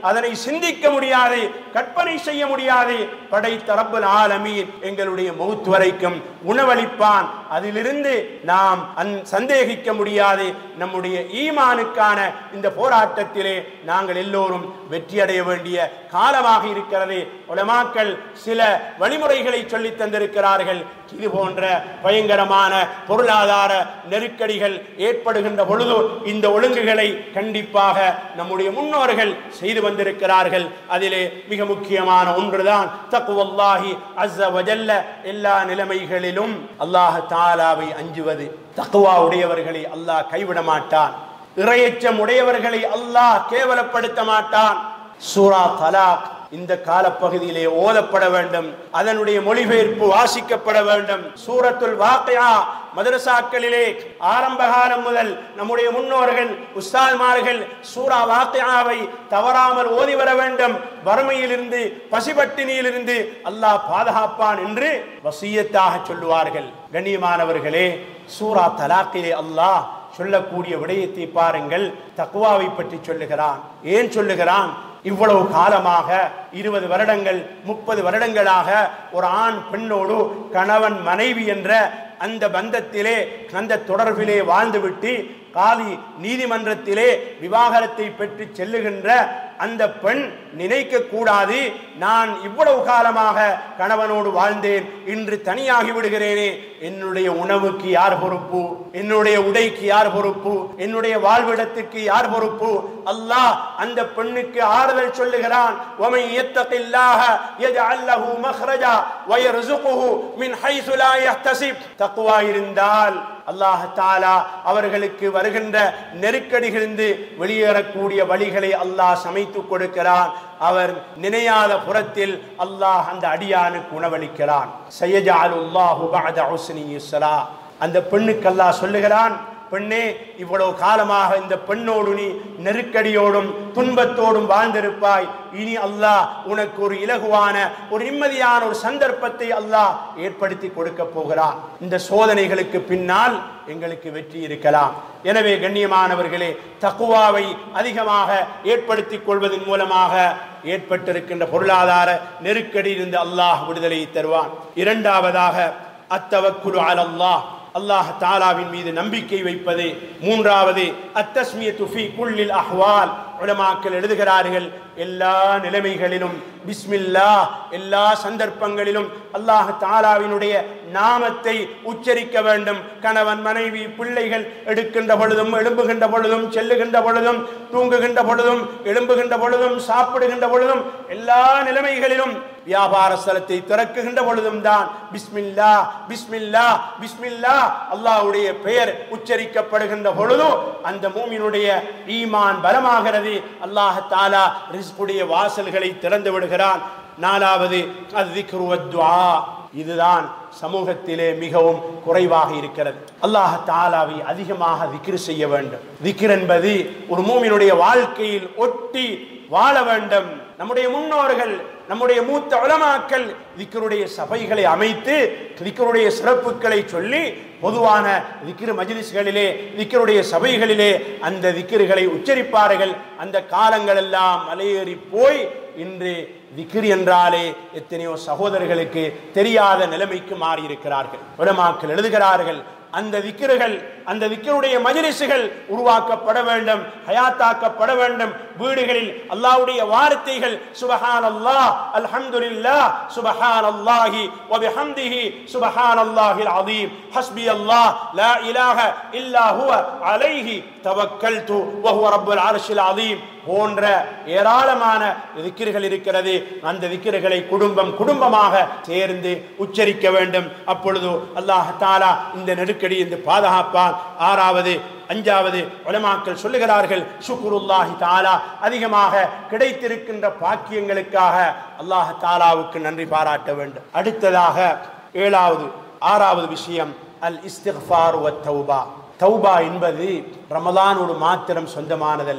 அதனை சிந்திக்க முடியாது கற்பனை செய்ய முடியாது படைத்த ரப்பல் ஆலமீன் எங்களுடைய மௌத் வரைக்கும் உணவளிப்பான் அதிலிருந்து நாம் அந் சந்தேகிக்க முடியாது நம்முடைய ஈமானுக்கான இந்த போராட்டத்திலே நாங்கள் எல்லோரும் வெற்றியடைய வேண்டிய காலமாக இருக்கிறது உலமாக்கள் சில வழிமுறைகளை சொல்லித் தந்திருக்கிறார்கள் இது போன்ற பயங்கரமான பொருளாதார நெருக்கடிகள் ஏற்படுகின்ற பொழுது இந்த ஒழுங்குகளை கண்டிப்பாக நம்முடைய முன்னோர்கள் செய்து வந்திருக்கிறார்கள் அதிலே மிக முக்கியமான ஒன்றுதான் தக்குவல்லாஹி அஸ்ஸ வஜல்ல எல்லா நிலைமைகளிலும் அல்லாஹ் தாலாவை அஞ்சுவது தக்குவா உடையவர்களை அல்லாஹ் கைவிட மாட்டான் இறையச்சம் உடையவர்களை அல்லாஹ் கேவலப்படுத்த மாட்டான் சூரா தலாக் இந்த காலப்பகுதியிலே ஓதப்பட வேண்டும் அதனுடைய மொழிபெயர்ப்பு வாசிக்கப்பட வேண்டும் சூரத்துல் வாக்கியா மதரசாக்களிலே ஆரம்ப காலம் முதல் நம்முடைய முன்னோர்கள் உஸ்தால்மார்கள் சூரா வாக்கியாவை தவறாமல் ஓதி வர வேண்டும் வறுமையிலிருந்து பசிபட்டினியிலிருந்து அல்லாஹ் பாதுகாப்பான் என்று வசியத்தாக சொல்லுவார்கள் கண்ணியமானவர்களே சூரா தலாக்கிலே அல்லாஹ் சொல்லக்கூடிய விடயத்தை பாருங்கள் தக்குவாவை பற்றி சொல்லுகிறான் ஏன் சொல்லுகிறான் இவ்வளவு காலமாக இருபது வருடங்கள் முப்பது வருடங்களாக ஒரு ஆண் பெண்ணோடு கணவன் மனைவி என்ற அந்த பந்தத்திலே அந்த தொடர்பிலே வாழ்ந்துவிட்டு காலி நீதிமன்றத்திலே விவாகரத்தை பெற்று செல்லுகின்ற அந்த பெண் நினைக்க கூடாது நான் இவ்வளவு காலமாக கணவனோடு வாழ்ந்தேன் இன்று தனியாகி விடுகிறேனே என்னுடைய உணவுக்கு யார் பொறுப்பு என்னுடைய உடைக்கு யார் பொறுப்பு என்னுடைய வாழ்விடத்துக்கு யார் பொறுப்பு அல்லாஹ் அந்த பெண்ணுக்கு ஆறுதல் சொல்லுகிறான் وَمَن يَتَّقِ اللَّهَ يَجْعَل لَّهُ مَخْرَجًا وَيَرْزُقْهُ مِنْ حَيْثُ லா يَحْتَسِبْ தக்வா இருந்தால் அல்லாஹ் தாலா அவர்களுக்கு வருகின்ற நெருக்கடிகளிலிருந்து வெளியேறக்கூடிய வழிகளை அல்லாஹ் சமைத்து கொடுக்கிறான் அவர் நினையாத புறத்தில் அல்லாஹ் அந்த அடியானுக்கு உணவளிக்கிறான் சையஜாலுல்லாஹு பஅத உஸ்னி யுஸ்ரா அந்த பெண்ணுக்கு அல்லாஹ் சொல்லுகிறான் பெண்ணே இவ்வளவு காலமாக இந்த பெண்ணோடு நீ நெருக்கடியோடும் துன்பத்தோடும் வாழ்ந்திருப்பாய் இனி அல்லாஹ் உனக்கு ஒரு இலகுவான ஒரு நிம்மதியான ஒரு சந்தர்ப்பத்தை அல்லாஹ் ஏற்படுத்தி கொடுக்க போகிறான் இந்த சோதனைகளுக்கு பின்னால் எங்களுக்கு வெற்றி இருக்கலாம் எனவே கண்ணியமானவர்களே தக்குவாவை அதிகமாக ஏற்படுத்திக் கொள்வதன் மூலமாக ஏற்பட்டிருக்கின்ற பொருளாதார நெருக்கடியிலிருந்து அல்லாஹ் விடுதலை தருவான் இரண்டாவதாக அத்தவக்குரு அலல்லாஹ் அல்லாஹ் தாலாவின் மீது நம்பிக்கை வைப்பது மூன்றாவது அத்தஸ்மியத்து ஃபீ குல்லில் அஹ்வால் உலமாக்கள் எழுதுகிறார்கள் எல்லா நிலைமைகளிலும் பிஸ்மில்லா எல்லா சந்தர்ப்பங்களிலும் அல்லாஹ் தாலாவினுடைய நாமத்தை உச்சரிக்க வேண்டும் கணவன் மனைவி பிள்ளைகள் எடுக்கின்ற பொழுதும் எழும்புகின்ற பொழுதும் செல்லுகின்ற பொழுதும் தூங்குகின்ற பொழுதும் எழும்புகின்ற பொழுதும் சாப்பிடுகின்ற பொழுதும் எல்லா நிலைமைகளிலும் வியாபார ஸ்தலத்தை திறக்குகின்ற பொழுதும் தான் பிஸ்மில்லா பிஸ்மில்லா பிஸ்மில்லா அல்லாஹ்வுடைய பெயர் உச்சரிக்கப்படுகின்ற பொழுதும் அந்த மூமினுடைய ஈமான் பலமாகிறது அல்லாஹ் தாலா ரிஸ்குடைய வாசல்களை திறந்து விடுகிறான் நாலாவது அத்திக்ருவத்வா இதுதான் சமூகத்திலே மிகவும் குறைவாக இருக்கிறது அல்லாஹ் தாலாவை அதிகமாக திக்ரு செய்ய வேண்டும் திக்ர் என்பது ஒரு மூமினுடைய வாழ்க்கையில் ஒட்டி வாழ வேண்டும் நம்முடைய முன்னோர்கள் நம்முடைய மூத்த உலமாக்கள் திக்கருடைய சபைகளை அமைத்து திக்கருடைய சிறப்புகளை சொல்லி பொதுவான திக்கிரு மஜ்லிஸ்களிலே திக்கருடைய சபைகளிலே அந்த திக்கிறுகளை உச்சரிப்பார்கள் அந்த காலங்கள் எல்லாம் மலையேறி போய் இன்று திக்ர் என்றாலே எத்தனையோ சகோதரர்களுக்கு தெரியாத நிலைமைக்கு மாறி இருக்கிறார்கள் உலமாக்கள் எழுதுகிறார்கள் அந்த திக்கிறுகள் அந்த திக்கருடைய மஜ்லிஸுகள் உருவாக்கப்பட வேண்டும் ஹயாத்தாக்கப்பட வேண்டும் வீடுகளில் அல்லாஹ்வுடைய வார்த்தைகள் சுபஹான் அல்லாஹ் அல்ஹம்துலில்லாஹ் சுபஹான் அல்லாஹி வ பிஹம்திஹி சுபஹான் அல்லாஹில் அதீம் ஹஸ்பி அல்லாஹ் லா இலாஹ இல்லா ஹுவ அலைஹி தவக்கல்து வ ஹுவ ரப்புல் அர்ஷில் அதீம் போன்ற ஏராளமான திக்கிர்கள் இருக்கிறது அந்த திக்கிர்களை குடும்பம் குடும்பமாக சேர்ந்து உச்சரிக்க வேண்டும் அப்பொழுது அல்லாஹ் தாலா இந்த நெருக்கடி இந்த பாதுகாப்பால் ஆறாவது அஞ்சாவது உலமாக்கள் சொல்லுகிறார்கள் சுக்குருல்லாஹி தாலா அதிகமாக கிடைத்திருக்கின்ற பாக்கியங்களுக்காக அல்லாஹ் தாலாவுக்கு நன்றி பாராட்ட வேண்டும் அடுத்ததாக ஏழாவது ஆறாவது விஷயம் அல் இஸ்திஃபார் வ தௌபா தௌபா என்பது ரமலானோடு மாத்திரம் சொந்தமானதல்ல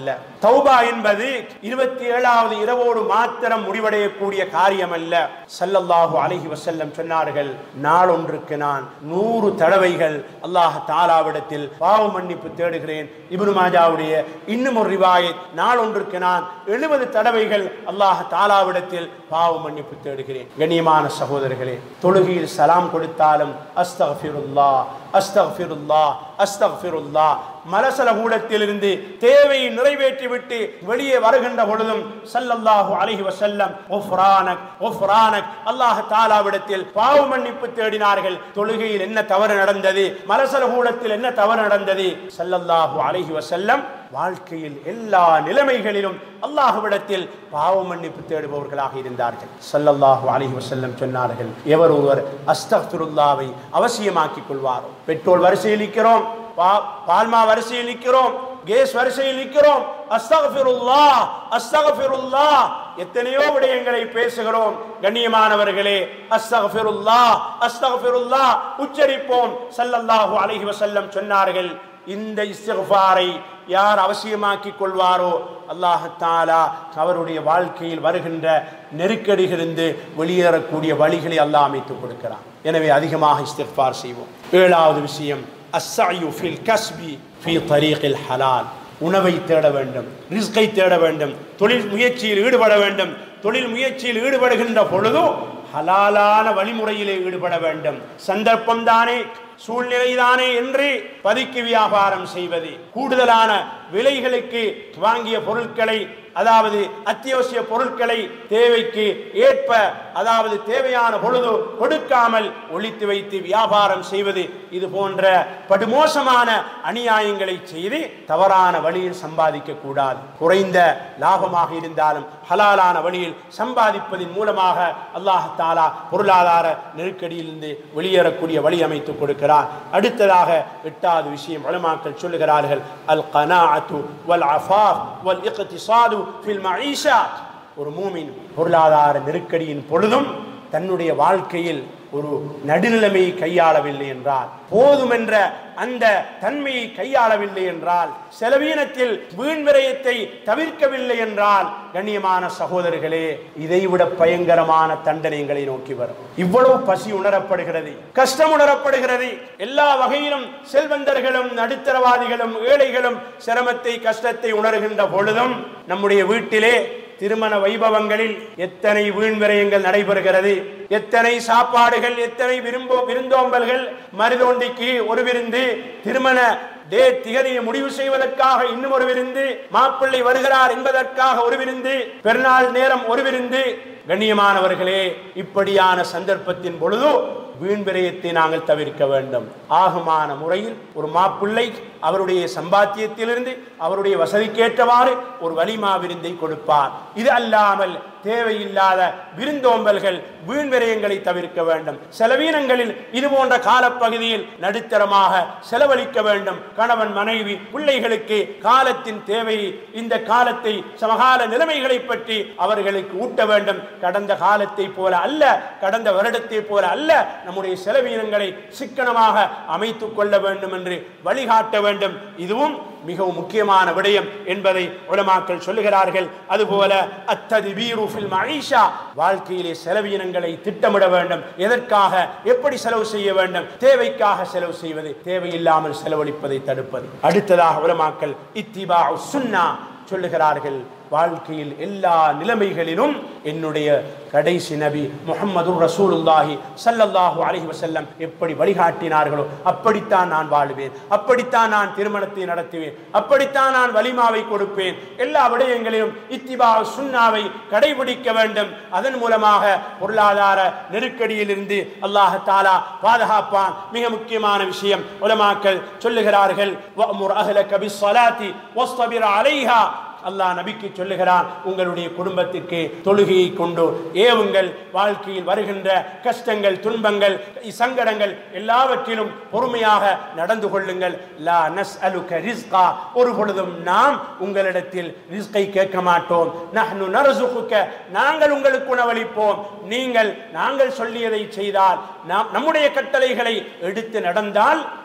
தௌபா என்பது இருபத்தி ஏழாவது இரவோடு மாத்திரம் முடிவடையக்கூடிய காரியம் அல்ல சல்லல்லாஹு அலைஹி வஸல்லம் சொன்னார்கள் நாளொன்றுக்கு நான் நூறு தடவைகள் அல்லாஹ் தாலாவிடத்தில் பாவ மன்னிப்பு தேடுகிறேன் இப்னு மாஜாவுடைய இன்னும் ஒரு ரிவாயத் நாளொன்றுக்கு நான் எழுபது தடவைகள் அல்லாஹ் தாலாவிடத்தில் பாவ மன்னிப்பு தேடுகிறேன் கண்ணியமான சகோதரர்களே தொழுகையில் சலாம் கொடுத்தாலும் அஸ்தக்ஃபிருல்லா அஸ்தக்ஃபிருல்லா அஸ்தக்ஃபிருல்லா மலசல கூடத்திலிருந்து தேவையை நிறைவேற்றிவிட்டு வெளியே வருகின்ற பொழுதும் சல்லல்லாஹு அலைஹி வஸல்லம் ஒஃப்ரானக் ஒஃப்ரானக் அல்லாஹ் தாலாவிடத்தில் பாவ மன்னிப்பு தேடினார்கள் தொழுகையில் என்ன தவறு நடந்தது மலசல கூடத்தில் என்ன தவறு நடந்தது சல்லல்லாஹு அலைஹி வஸல்லம் வாழ்க்கையில் எல்லா நிலைமைகளிலும் அல்லாஹ்விடத்தில் பாவ மன்னிப்பு தேடுபவர்களாக இருந்தார்கள் சல்லல்லாஹு அலைஹி வஸல்லம் சொன்னார்கள் எவர் ஒருவர் அஸ்தக்ஃபிருல்லாவை அவசியமாக்கிக் கொள்வாரோ பெட்ரோல் வரிசையில் நிற்கிறோம் பா- பால்மா வரிசையில் நிற்கிறோம் கேஸ் வரிசையில் நிற்கிறோம் அஸ்தகஃபிருல்லா அஸ்தகஃபிருல்லா எத்தனையோ விடயங்களை பேசுகிறோம் கண்ணியமானவர்களே அஸ்தகஃபிருல்லா அஸ்தகஃபிருல்லா உச்சரிப்போம் ஸல்லல்லாஹு அலைஹி வஸல்லம் சொன்னார்கள் இந்த இஸ்திக்ஃபாரை யார் அவசியமாக்கிக் கொள்வாரோ அல்லாஹ் தாலா அவருடைய வாழ்க்கையில் வருகின்ற நெருக்கடிகளிலிருந்து வெளியேறக்கூடிய வழிகளை அல்லாஹ் அமைத்துக் கொடுக்கிறான் எனவே அதிகமாக இஸ்திக்ஃபார் செய்வோம் ஏழாவது விஷயம் அஸ்ஸாயு ஃபில் கஸ்பி ஃபி தரீகில் ஹலால் உணவை தேட வேண்டும் ரிஸ்கை தேட வேண்டும் தொழில் முயற்சியில் ஈடுபட வேண்டும் தொழில் முயற்சியில் ஈடுபடுகின்ற பொழுதும் ஹலாலான வழிமுறையிலே ஈடுபட வேண்டும் சந்தர்ப்பம் தானே சூழ்நிலை தானே என்று பதுக்கி வியாபாரம் செய்வது கூடுதலான விலைகளுக்கு வாங்கிய பொருட்களை அதாவது அத்தியாவசிய பொருட்களை தேவைக்கு ஏற்ப அதாவது தேவையான பொழுது கொடுக்காமல் ஒழித்து வைத்து வியாபாரம் செய்வது இது போன்ற படுமோசமான அநியாயங்களை செய்து தவறான வழியில் சம்பாதிக்க கூடாது குறைந்த லாபமாக இருந்தாலும் ஹலாலான வழியில் சம்பாதிப்பதின் மூலமாக அல்லாஹ் தாலா பொருளாதார நெருக்கடியிலிருந்து வெளியேறக்கூடிய வழி அமைத்துக் கொடுக்கிறார் அடுத்ததாக எட்டாவது விஷயம் உலமாக்கள் சொல்லுகிறார்கள் அல் கனாஅத்து வல் அஃபாஃப் வல் இக்திசாது ஃபில் மஈஷா ஒரு மூமின் பொருளாதார நெருக்கடியின் பொழுதும் தன்னுடைய வாழ்க்கையில் ஒரு நடுநிலைமையை கையாளவில்லை என்றால் போதும் என்ற அந்த தன்மையை கையாளவில்லை என்றால் செலவீனத்தில் வீண் விரயத்தை தவிர்க்கவில்லை என்றால் கண்ணியமான சகோதரர்களே இதைவிட பயங்கரமான தண்டனைகளை நோக்கி வரும் இவ்வளவு பசி உணரப்படுகிறது கஷ்டம் உணரப்படுகிறது எல்லா வகையிலும் செல்வந்தர்களும் நடுத்தரவாதிகளும் ஏழைகளும் சிரமத்தை கஷ்டத்தை உணர்கின்ற பொழுதும் நம்முடைய வீட்டிலே திருமண வைபவங்களில் எத்தனை வீண் விரயங்கள் நடைபெறுகிறது எத்தனை சாப்பாடுகள் எத்தனை விரும்போ விருந்தோம்பல்கள் மருதோண்டிக்கு ஒரு விருந்து திருமண டே திகதியை முடிவு செய்வதற்காக இன்னும் ஒரு விருந்து மாப்பிள்ளை வருகிறார் என்பதற்காக ஒரு விருந்து பெருநாள் நேரம் ஒரு விருந்து கண்ணியமானவர்களே இப்படியான சந்தர்ப்பத்தின் பொழுது வீண் விரயத்தை நாங்கள் தவிர்க்க வேண்டும் ஆகுமான முறையில் ஒரு மாப்பிள்ளை அவருடைய சம்பாத்தியத்திலிருந்து அவருடைய வசதிக்கேற்றவாறு ஒரு வலிமா விருந்தை கொடுப்பார் இது அல்லாமல் தேவையில்லாத விருந்தோம்பல்கள் வீண் விரயங்களை தவிர்க்க வேண்டும் செலவீனங்களில் இது போன்ற காலப்பகுதியில் நடுத்தரமாக செலவழிக்க வேண்டும் கணவன் மனைவி பிள்ளைகளுக்கு காலத்தின் தேவையை இந்த காலத்தை சமகால நிலைமைகளை பற்றி அவர்களுக்கு ஊட்ட வேண்டும் கடந்த காலத்தை போல அல்ல கடந்த வருடத்தை போல அல்ல நம்முடைய செலவீனங்களை சிக்கனமாக அமைத்துக் கொள்ள வேண்டும் என்று வழிகாட்ட வேண்டும் இதுவும் மிகவும் முக்கியமான விடயம் என்பதை உலமாக்கள் சொல்லுகிறார்கள் அதுபோல அத்ததிபீரு ஃபில் மஈஷா வாழ்க்கையிலே செலவீனங்களை திட்டமிட வேண்டும் எதற்காக எப்படி செலவு செய்ய வேண்டும் தேவைக்காக செலவு செய்வது தேவையில்லாமல் செலவழிப்பதை தடுப்பது அடுத்ததாக உலமாக்கள் இத்திபா சுன்னா சொல்லுகிறார்கள் வாழ்க்கையில் எல்லா நிலைமைகளிலும் என்னுடைய கடைசி நபி முகமது ரசூலுல்லாஹி ஸல்லல்லாஹு அலைஹி வஸல்லம் எப்படி வழிகாட்டினார்களோ அப்படித்தான் நான் வாழுவேன் அப்படித்தான் நான் திருமணத்தை நடத்துவேன் அப்படித்தான் நான் வலிமாவை கொடுப்பேன் எல்லா விடயங்களிலும் இத்திபா சுன்னாவை கடைபிடிக்க வேண்டும் அதன் மூலமாக பொருளாதார நெருக்கடியிலிருந்து அல்லாஹ் தாலா பாதுகாப்பான் மிக முக்கியமான விஷயம் உலமாக்கள் சொல்லுகிறார்கள் வஅமுர் அஹ்லக பிஸ்ஸலாத்தி வஸ்தபிர் அலைஹா அல்லாஹ் நபிக்கு சொல்லுகிறான் உங்களுடைய குடும்பத்திற்கு தொழுகையை கொண்டு ஏவுங்கள் வாழ்க்கையில் வருகின்ற கஷ்டங்கள் துன்பங்கள் சங்கடங்கள் எல்லாவற்றிலும் பொறுமையாக நடந்து கொள்ளுங்கள் லா நஸ் அலுக்க ரிஸ்கா ஒரு பொழுதும் நாம் உங்களிடத்தில் ரிஸ்கை கேட்க மாட்டோம் நஹ்னு நரசுகுக்க நாங்கள் உங்களுக்கு உணவளிப்போம் நீங்கள் நாங்கள் சொல்லியதை செய்தால் நாம் நம்முடைய கட்டளைகளை எடுத்து நடந்தால்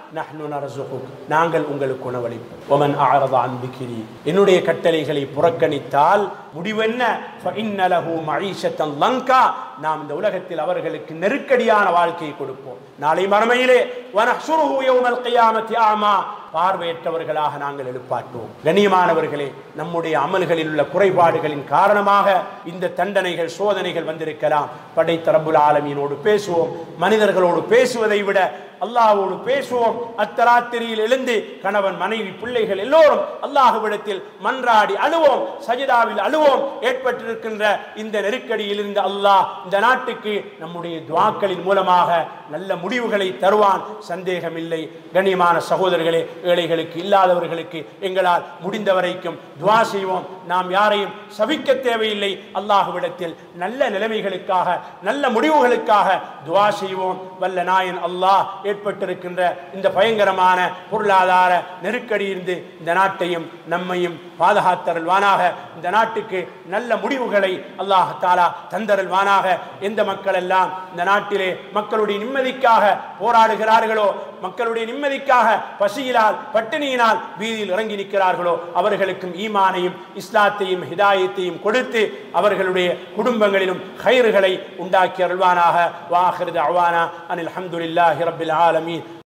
நஹ்னு நர்சுகுக் நாங்கள் உங்களுக்கு உணவளிப்போம் ஒமன் அஅரத அன் திக்ரி என்னுடைய கட்டளைகளை புறக்கணித்தால் முடிவென்ன ஃபஇன்ன லஹு மஈஷத்தன் லங்கா நாம் இந்த உலகத்தில் அவர்களுக்கு நெருக்கடியான வாழ்க்கையை கொடுப்போம் நாளை மறுமையிலே வனஹ்சுருஹு யௌமல் கியாமத்தி ஆமா பார்வையற்றவர்களாக நாங்கள் எழுப்பாட்டுவோம் கண்ணியமானவர்களே நம்முடைய அமல்களில் உள்ள குறைபாடுகளின் காரணமாக இந்த தண்டனைகள் சோதனைகள் வந்திருக்கலாம் படைத்த ரப்புல் ஆலமீனோடு பேசுவோம் மனிதர்களோடு பேசுவதை விட அல்லாஹ்வோடு பேசுவோம் அத்தராத்திரியில் எழுந்து கணவன் மனைவி பிள்ளைகள் எல்லோரும் அல்லாஹ்விடத்தில் மன்றாடி அழுவோம் சஜிதாவில் அழுவோம் ஏற்பட்டிருக்கின்ற இந்த நெருக்கடியில் இருந்து அல்லாஹ் இந்த நாட்டுக்கு நம்முடைய துவாக்களின் மூலமாக நல்ல முடிவுகளை தருவான் சந்தேகம் இல்லை கண்ணியமான சகோதரர்களே ஏழைகளுக்கு இல்லாதவர்களுக்கு எங்களால் முடிந்த வரைக்கும் துவா செய்வோம் நாம் யாரையும் சபிக்க தேவையில்லை அல்லாஹ்விடத்தில் நல்ல நிலைமைகளுக்காக நல்ல முடிவுகளுக்காக துவா செய்வோம் வல்ல நாயன் அல்லாஹ் ஏற்பட்டிருக்கின்ற இந்த பயங்கரமான பொருளாதார நெருக்கடி இருந்து இந்த நாட்டையும் நம்மையும் பாதுகாத்தருள்வானாக இந்த நாட்டுக்கு நல்ல முடிவுகளை அல்லாஹ் தாலா தந்தருள்வானாக எந்த மக்கள் எல்லாம் இந்த நாட்டிலே மக்களுடைய நிம்மதிக்காக போராடுகிறார்களோ மக்களுடைய நிம்மதிக்காக பசியினால் பட்டினியினால் வீதியில் இறங்கி நிற்கிறார்களோ அவர்களுக்கும் ஈமானையும் இஸ்லாத்தையும் ஹிதாயத்தையும் கொடுத்து அவர்களுடைய குடும்பங்களிலும் கயிறுகளை உண்டாக்கி அருள்வானாக வாஹிருது அவானா அனில் அஹமதுல்லாஹி ரபில் ஆலமீன்